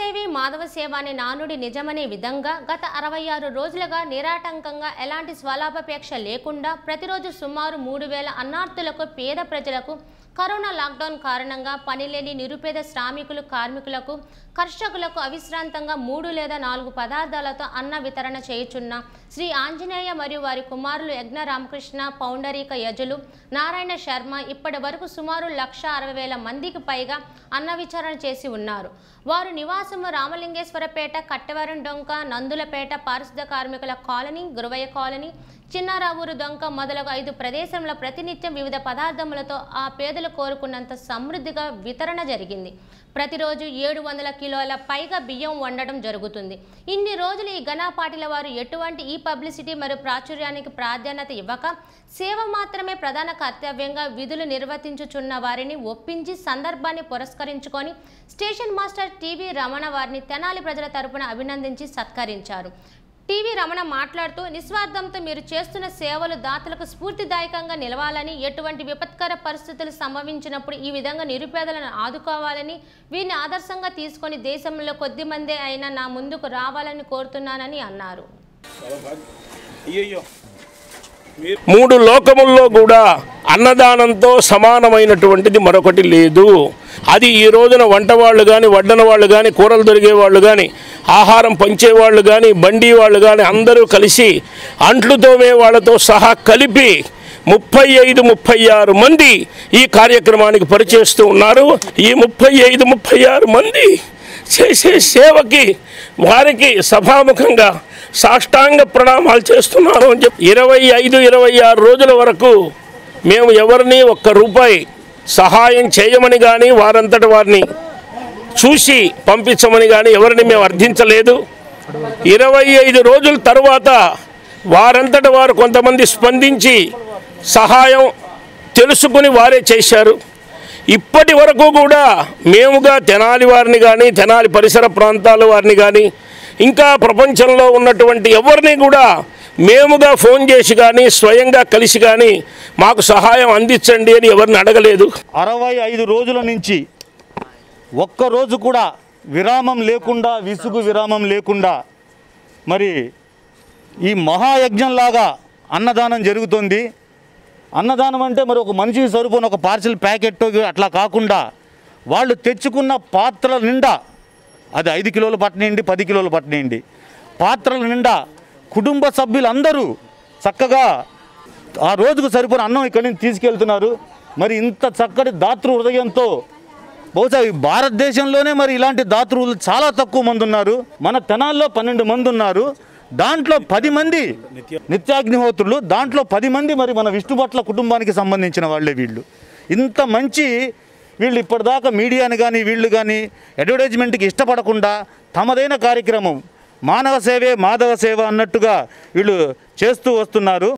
సేవి మాధవ సేవ అనే నానుడి నిజమనే విధంగా గత అరవై ఆరు రోజులుగా నిరాటంకంగా ఎలాంటి స్వలాభాపేక్ష లేకుండా ప్రతిరోజు సుమారు మూడు వేల అన్నార్థులకు పేద ప్రజలకు కరోనా లాక్డౌన్ కారణంగా పనిలేని నిరుపేద శ్రామికులు కార్మికులకు కర్షకులకు అవిశ్రాంతంగా మూడు లేదా నాలుగు పదార్థాలతో అన్న వితరణ చేయుచున్న శ్రీ ఆంజనేయ మరియు వారి కుమారులు యజ్ఞ రామకృష్ణ పౌండరీక యజులు నారాయణ శర్మ ఇప్పటి వరకు సుమారు లక్ష అరవై వేల మందికి పైగా అన్న విచారణ చేసి ఉన్నారు వారు నివాసము రామలింగేశ్వరపేట కట్టవరం డొంక నందులపేట పారిశుద్ధ కార్మికుల కాలనీ గురవయ్య కాలనీ చిన్నారావూరు దొంక మొదలగు ఐదు ప్రదేశంలో ప్రతినిత్యం వివిధ పదార్థములతో ఆ పేదలు కోరుకున్నంత సమృద్ధిగా వితరణ జరిగింది ప్రతిరోజు ఏడు వందల కిలోల పైగా బియ్యం వండడం జరుగుతుంది ఇన్ని రోజులు ఈ ఘనాపాటిల వారు ఎటువంటి ఈ పబ్లిసిటీ మరియు ప్రాచుర్యానికి ప్రాధాన్యత ఇవ్వక సేవ మాత్రమే ప్రధాన కర్తవ్యంగా విధులు నిర్వర్తించుచున్న వారిని ఒప్పించి సందర్భాన్ని పురస్కరించుకొని స్టేషన్ మాస్టర్ టీవీ రమణ వారిని తెనాలి ప్రజల తరపున అభినందించి సత్కరించారు టీవీ రమణ మాట్లాడుతూ నిస్వార్థంతో మీరు చేస్తున్న సేవలు దాతలకు స్ఫూర్తిదాయకంగా నిలవాలని ఎటువంటి విపత్కర పరిస్థితులు సంభవించినప్పుడు ఈ విధంగా నిరుపేదలను ఆదుకోవాలని వీరిని ఆదర్శంగా తీసుకొని దేశంలో కొద్ది మందే అయినా నా ముందుకు రావాలని కోరుతున్నానని అన్నారు అయ్యయ్యో మూడు లోకముల్లో కూడా అన్నదానంతో సమానమైనటువంటిది మరొకటి లేదు అది ఈ రోజున వంట వాళ్ళు కానీ వడ్డన వాళ్ళు కానీ కూరలు దొరికే వాళ్ళు కానీ ఆహారం పంచేవాళ్ళు కానీ బండి వాళ్ళు కానీ అందరూ కలిసి అంట్లు తోమే వాళ్ళతో సహా కలిపి ముప్పై ఐదు ముప్పై ఆరు మంది ఈ కార్యక్రమానికి పరిచేస్తూ ఉన్నారు ఈ ముప్పై ఐదు ముప్పై ఆరు మంది చేసే సేవకి వారికి సభాముఖంగా సాష్టాంగ ప్రణామాలు చేస్తున్నాను అని చెప్పి ఇరవై ఐదు ఇరవై ఆరు రోజుల వరకు మేము ఎవరిని ఒక్క రూపాయి సహాయం చేయమని కానీ వారంతట వారిని చూసి పంపించమని కానీ ఎవరిని మేము అర్థించలేదు ఇరవై ఐదు రోజుల తరువాత వారంతట వారు కొంతమంది స్పందించి సహాయం తెలుసుకుని వారే చేశారు ఇప్పటి వరకు కూడా మేముగా తెనాలి వారిని కానీ తెనాలి పరిసర ప్రాంతాల వారిని కానీ ఇంకా ప్రపంచంలో ఉన్నటువంటి ఎవరిని కూడా మేముగా ఫోన్ చేసి కానీ స్వయంగా కలిసి కానీ మాకు సహాయం అందించండి అని ఎవరిని అడగలేదు అరవై ఐదు రోజుల నుంచి ఒక్కరోజు కూడా విరామం లేకుండా విసుగు విరామం లేకుండా మరి ఈ మహాయజ్ఞంలాగా అన్నదానం జరుగుతుంది అన్నదానం అంటే మరి ఒక మనిషికి సరిపోయిన ఒక పార్సిల్ ప్యాకెట్ అట్లా కాకుండా వాళ్ళు తెచ్చుకున్న పాత్రల నిండా అది ఐదు కిలోలు పట్టనియండి పది కిలోలు పట్టనియండి పాత్రల నిండా కుటుంబ సభ్యులందరూ చక్కగా ఆ రోజుకు సరిపోయిన అన్నం ఇక్కడి నుంచి తీసుకెళ్తున్నారు మరి ఇంత చక్కటి దాతృ హృదయంతో బహుశా ఈ భారతదేశంలోనే మరి ఇలాంటి దాతృలు చాలా తక్కువ మంది ఉన్నారు మన తెనాల్లో పన్నెండు మంది ఉన్నారు దాంట్లో పది మంది నిత్యాగ్నిహోత్రులు దాంట్లో పది మంది మరి మన విష్ణుభట్ల కుటుంబానికి సంబంధించిన వాళ్ళే వీళ్ళు ఇంత మంచి వీళ్ళు ఇప్పటిదాకా మీడియాని కానీ వీళ్ళు కానీ అడ్వర్టైజ్మెంట్కి ఇష్టపడకుండా తమదైన కార్యక్రమం మానవ సేవే మాధవ సేవ అన్నట్టుగా వీళ్ళు చేస్తూ వస్తున్నారు